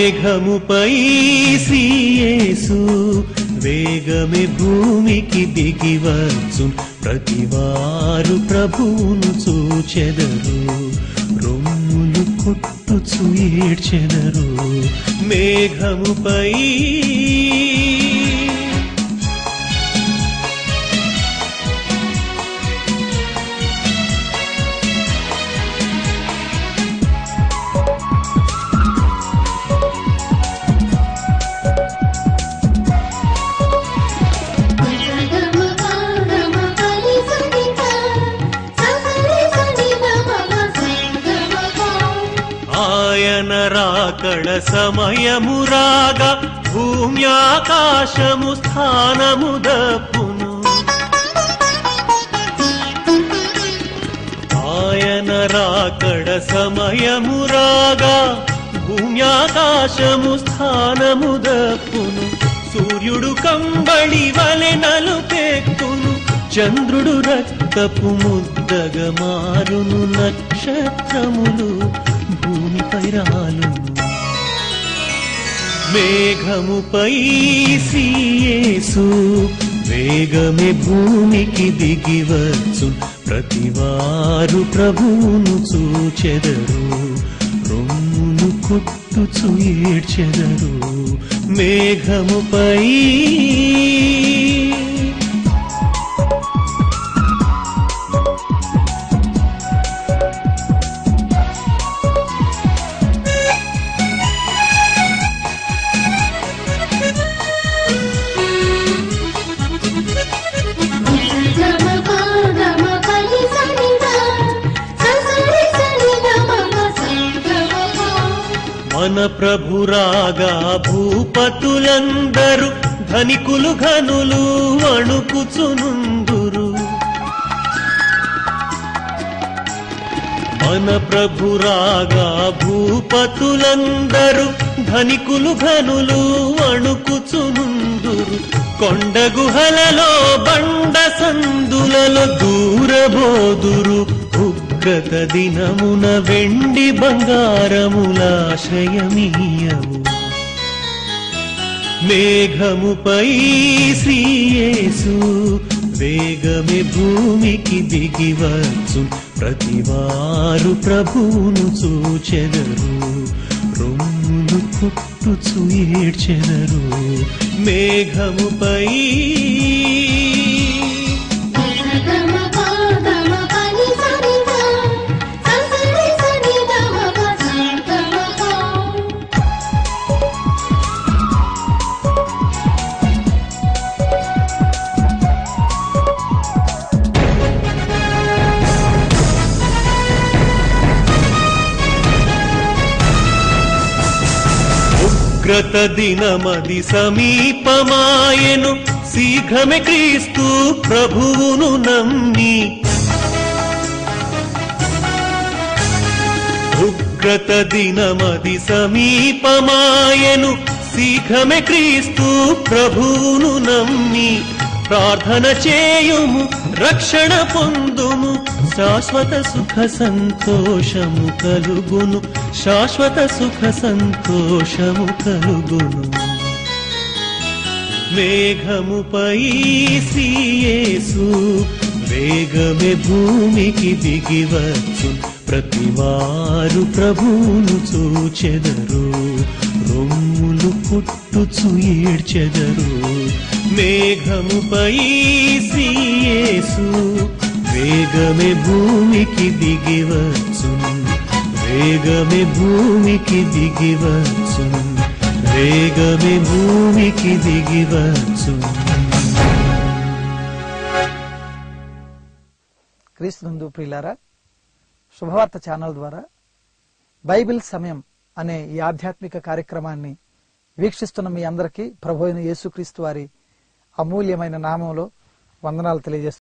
మేఘముపై శ్రీయేసు వేగమే భూమికి దిగివచ్చు ప్రతివారు ప్రభువును చూచెదరు రొమ్ములు కొట్టుచు ఏడ్చెదరు మేఘముపై ఆయన రాకడ సమయము రాగా భూమి ఆకాశము స్థానము దప్పును ఆయన రాకడ సమయము రాగా భూమి ఆకాశము స్థానము దప్పును సూర్యుడు కంబళి వలె నలుపెక్కును చంద్రుడు రక్తపు ముద్దగా మారును నక్షత్రములు భూమిపై రాలును మేఘముపై సీయేసు వేగమే భూమికి దిగివచ్చు ప్రతివారు ప్రభువును చూచెదరు రొమ్మును కొట్టుచు ఏడ్చెదరు మేఘముపై మన ప్రభురాగా భూపతులందరూ ధనికులు ఘనులు అణుకుచునుందురు మన ప్రభురాగా భూపతులందరూ ధనికులు ఘనులు అణుకుచునుందురు కొండ గుహలలో బండ సందులలో దూరబోదురు ఉగ్రత దినమున వెండి బంగారములాశ్రయమీయము మేఘముపై శ్రీయేసు వేగమే భూమికి దిగివచ్చు ప్రతివారు ప్రభువును చూచెదరు రొమ్ములు కొట్టుచు ఏడ్చెదరు మేఘముపై ఉగ్రత దినమది సమీపమాయెను శీఘ్రమే క్రీస్తు ప్రభువును నమ్మి ఉగ్రత దినమది సమీపమాయెను శీఘ్రమే క్రీస్తు ప్రభువును నమ్మి ప్రార్థన చేయుము రక్షణ పొందుము శాశ్వత సుఖ సంతోషము కలుగును శాశ్వత సుఖ సంతోషము కలుగును మేఘముపై సీయేసు వేగమే భూమికి దిగివచ్చు ప్రతివారు ప్రభువును చూచెదరు రొమ్ములు కొట్టుచు ఏడ్చెదరు మేఘముపై సీయేసు వేగమే భూమికి దిగివచ్చు వేగమే భూమికి దిగివచ్చు వేగమే భూమికి దిగివచ్చు క్రీస్తునందు ప్రియులారా శుభవార్త ఛానల్ ద్వారా బైబిల్ సమయం అనే ఈ ఆధ్యాత్మిక కార్యక్రమాన్ని వీక్షిస్తున్న మీ అందరికీ ప్రభు అయిన యేసుక్రీస్తు వారి అమూల్యమైన నామంలో వందనాలు తెలియజేస్తున్నాను